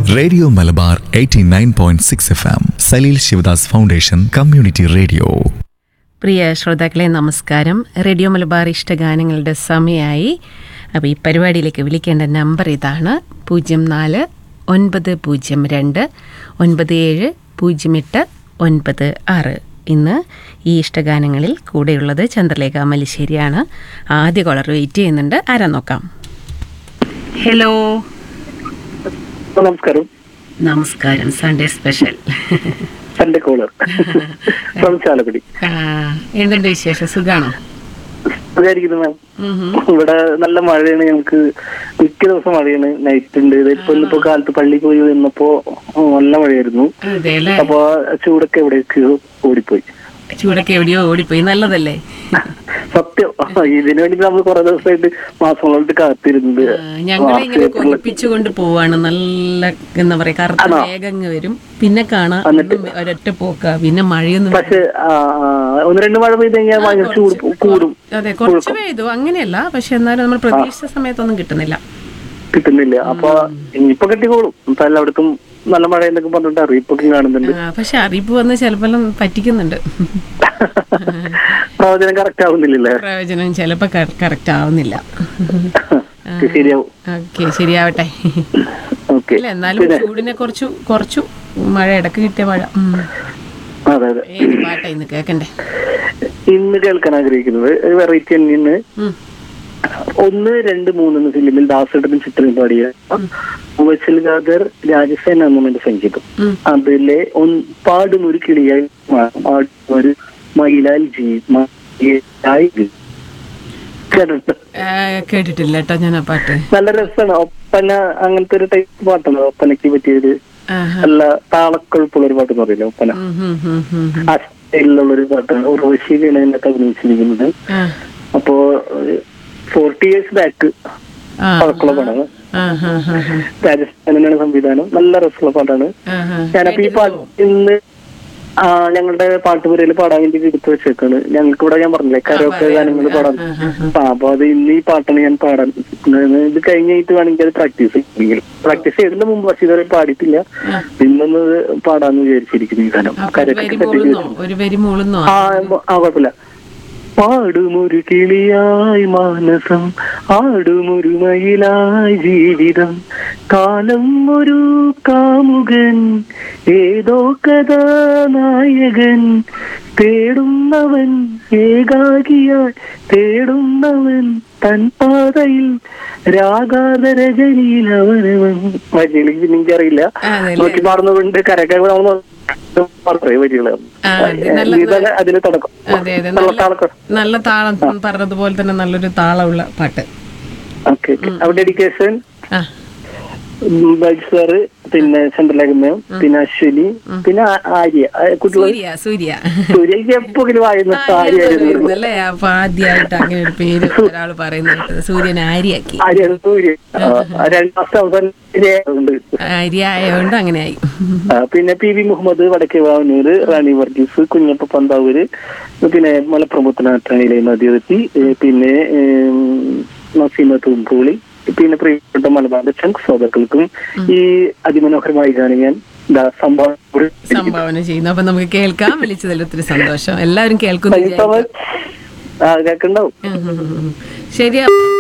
Radio Malabar 89.6 F M Saleel Sivadas foundation community radio പ്രിയ ശ്രോതാക്കളെ നമസ്കാരം റേഡിയോ മലബാർ ഇഷ്ടഗാനങ്ങളുടെ സമയമായി അപ്പോൾ ഈ പരിപാടിയിലേക്ക് വിളിക്കേണ്ട നമ്പർ ഇതാണ് പൂജ്യം നാല് ഒൻപത് പൂജ്യം രണ്ട് ഒൻപത് ഏഴ് പൂജ്യം എട്ട് ഒൻപത് ആറ് ഇന്ന് ഈ ഇഷ്ടഗാനങ്ങളിൽ കൂടെയുള്ളത് ചന്ദ്രലേഖ മലിശ്ശേരിയാണ് ആദ്യ കോളർ വെയിറ്റ് ചെയ്യുന്നുണ്ട് ആരാ നോക്കാം ഹലോ നമസ്കാരം നമസ്കാരം Sunday special Sunday caller from Chalakudy എന്തുണ്ട് വിശേഷം സുഖാണോ സുഖായിരിക്കുന്നു മാം ഉം ഹും. ഇവിടെ നല്ല മഴയാണ് ഞങ്ങൾക്ക് മിക്ക ദിവസം മഴയാണ് നൈറ്റ് ഉണ്ട് ഇതിപ്പോ ഇന്നിപ്പോ കാലത്ത് പള്ളി പോയി വന്നപ്പോ നല്ല മഴയായിരുന്നു അതെ അല്ലേ അപ്പൊ ആ ചൂടൊക്കെ എവിടേക്ക് ഓടിപ്പോയി ചൂടൊക്കെ എവിടെയോ ഓടിപ്പോയി നല്ലതല്ലേ സത്യം ഇതിനു വേണ്ടി നമ്മൾ കുറെ ദിവസമായിട്ട് മാസങ്ങളായിട്ട് കാത്തിരുന്നത് ഞങ്ങളെ ഇങ്ങനെ കൊതിപ്പിച്ചുകൊണ്ട് പോവാണ് നല്ല എന്താ പറയാ കറുത്ത വേഗങ്ങ് വരും പിന്നെ കാണാം ഒന്നും ഒരൊറ്റ പോക്ക പിന്നെ മഴയൊന്നും പക്ഷെ ആ, ആ, ഒന്ന് രണ്ട് മഴ പെയ്ത് കഴിഞ്ഞാൽ ഭയങ്കര ചൂട് കൂടും അതെ കുറച്ച് പെയ്തു അങ്ങനെയല്ല പക്ഷെ എന്നാലും നമ്മൾ പ്രതീക്ഷിച്ച സമയത്തൊന്നും കിട്ടുന്നില്ല കിട്ടുന്നില്ല അപ്പൊ ഇനിയിപ്പൊ കിട്ടിക്കോളും ഇപ്പൊ എല്ലായിടത്തും നല്ല മഴ എന്നൊക്കെ പറഞ്ഞിട്ട് അറിയിപ്പൊക്കെ കാണുന്നുണ്ട് ആ, പക്ഷെ അറിയിപ്പ് വന്ന് ചിലപ്പോൾ പറ്റിക്കുന്നുണ്ട് പ്രവചനം കറക്റ്റ് ആവുന്നില്ലല്ലേ പ്രയോജനം ചിലപ്പോ കറക്റ്റ് ആവുന്നില്ല ശരിയാവും ഓക്കെ ശരിയാവട്ടെ ഓക്കെ ഇല്ല എന്നാലും ചൂടിനെ കുറച്ചു കുറച്ചു മഴ ഇടക്ക് കിട്ടിയ മഴ ഉം. അതെ അതെ ഏത് പാട്ടാ ഇന്ന് കേക്കണ്ടേ ഇന്ന് കേൾക്കാൻ ആഗ്രഹിക്കുന്നത് വെറൈറ്റി തന്നെയാണ് ഉം. ഒന്ന് രണ്ട് മൂന്ന് എന്ന ഫിലിമിൽ ദാസേട്ടനും ചിത്രം പാടിയ വത്സൽ ഖാദർ രാജസേന എന്ന സംഗീതം ഉം. അതിലെ ഒന്ന് പാടും ഒരു കിളിയായി മാ- പാടും ഒരു മയിലാൽ ജി മയിലായി ജി. കേട്ടിട്ട് ആ, കേട്ടിട്ടില്ല കേട്ടോ ഞാൻ ആ പാട്ട് നല്ല രസമാണ് ഒപ്പന അങ്ങനത്തെ ഒരു ടൈപ്പ് പാട്ടാണ് ഒപ്പനയ്ക്ക് പറ്റിയൊരു ആഹാ. നല്ല താളക്കൊഴുപ്പുള്ള ഒരു പാട്ട് എന്ന് പറയില്ല ഒപ്പന ഉം, ഉം, ഉം, ഉം, ഉം. ആ സ്റ്റൈലിലുള്ള ഒരു പാട്ടാണ് ഉർവശിയിലാണ് ഇതിനകത്ത് അഭിനയിച്ചിരിക്കുന്നത് ആ, അപ്പോ ഫോർട്ടി ഇയേഴ്സ് ബാക്ക് ആ, പഴക്കമുള്ള പാട്ടാണ് ആ, ആ, ആ, ആ. രാജസ്ഥാനാണ് സംവിധാനം നല്ല രസമുള്ള പാട്ടാണ് ആഹാ. ഞാനപ്പോ ഈ പാട്ട് ഇന്ന് ആ ഞങ്ങളുടെ പാട്ടുപുരയിൽ പാടാൻ വേണ്ടി എടുത്തു വെച്ചേക്കാണ് ഞങ്ങൾക്ക് ഇവിടെ ഞാൻ പറഞ്ഞില്ലേ കരോക്കെ ഗാനങ്ങൾ പാടാൻ ആ അപ്പൊ അത് ഇന്ന് ഈ പാട്ടാണ് ഞാൻ പാടാൻ ഇത് കഴിഞ്ഞിട്ട് വേണമെങ്കിൽ അത് പ്രാക്ടീസ് ചെയ്യെങ്കിലും പ്രാക്ടീസ് ചെയ്തതിന് മുമ്പ് പക്ഷെ ഇതുവരെ പാടിയിട്ടില്ല ഇന്നൊന്ന് ഇത് പാടാന്ന് വിചാരിച്ചിരിക്കുന്നു ഈ ഗാനം അപ്പൊ ഒരു വരി മൂളുന്നോ ഒരു വരി മൂളുന്നോ ആ ആ കുഴപ്പമില്ല പാടുമൊരു കിളിയായി മാനസം ആടുമൊരു മയിലായി ജീവിതം കാലം ഒരു കാമുകൻ ഏതോ കഥാനായകൻ തേടുന്നവൻ ഏകാകിയായി തേടുന്നവൻ തൻ പാതയിൽ രാഗാതരജനിയിൽ അവനവൻ വരികൾ എനിക്കറിയില്ല അതല്ലേ? നോക്കി പാടുന്നതുകൊണ്ട് കരകൾ പറയും വരികള് ആ, അത് നല്ല- ഇതാണ് അതിന് തുടക്കം അതെ അതെ നല്ല നല്ല താളക്കം നല്ല താളം പറഞ്ഞതുപോലെ തന്നെ നല്ലൊരു താളമുള്ള പാട്ട് ഓക്കെ അവിടെ ഡെഡിക്കേഷൻ ആ ബൈജ് സാറ് പിന്നെ ചന്ദ്രലേഖമയം പിന്നെ അശ്വിനി പിന്നെ ആ- ആര്യ ആ കുട്ടികൾ സൂര്യ സൂര്യ സൂര്യക്ക് എപ്പോഴും വായുന്ന ആര്യ അല്ലേ അപ്പൊ ആദ്യമായിട്ട് അങ്ങനെ ഒരു പേര് ഒരാൾ പറയുന്നത് സൂര്യൻ ആര്യയാക്കി ആര്യ സൂര്യ ആ, രണ്ടാം അവസാനം ഉണ്ട് ആര്യ ആയതുകൊണ്ട് അങ്ങനെ ആയി ആ, പിന്നെ പി വി മുഹമ്മദ് വടക്കേ വാവനൂര് റാണി വർഗീസ് കുഞ്ഞപ്പ പന്താവൂര് പിന്നെ മലപ്പുറം പുത്തനാറ്റാണിയിലെ നദിയെത്തി പിന്നെ ഏം, നസീമ തൂമ്പൂളി പിന്നെ പ്രിയപ്പെട്ട മലബാറിന്റെ ചങ്ക് ശ്രോതാക്കൾക്കും ഈ അതിമനോഹരമായി ഗാനം ഞാൻ ദാ സംഭവം സംഭാവന ചെയ്യുന്നു അപ്പൊ നമുക്ക് കേൾക്കാം വിളിച്ചതിൽ ഒത്തിരി സന്തോഷം എല്ലാവരും കേൾക്കുന്നു വിചാരിക്കുന്നു. ആ കേൾക്കണ്ടാവും ഉം, ഉം, ഉം. ശരി അപ്പൊ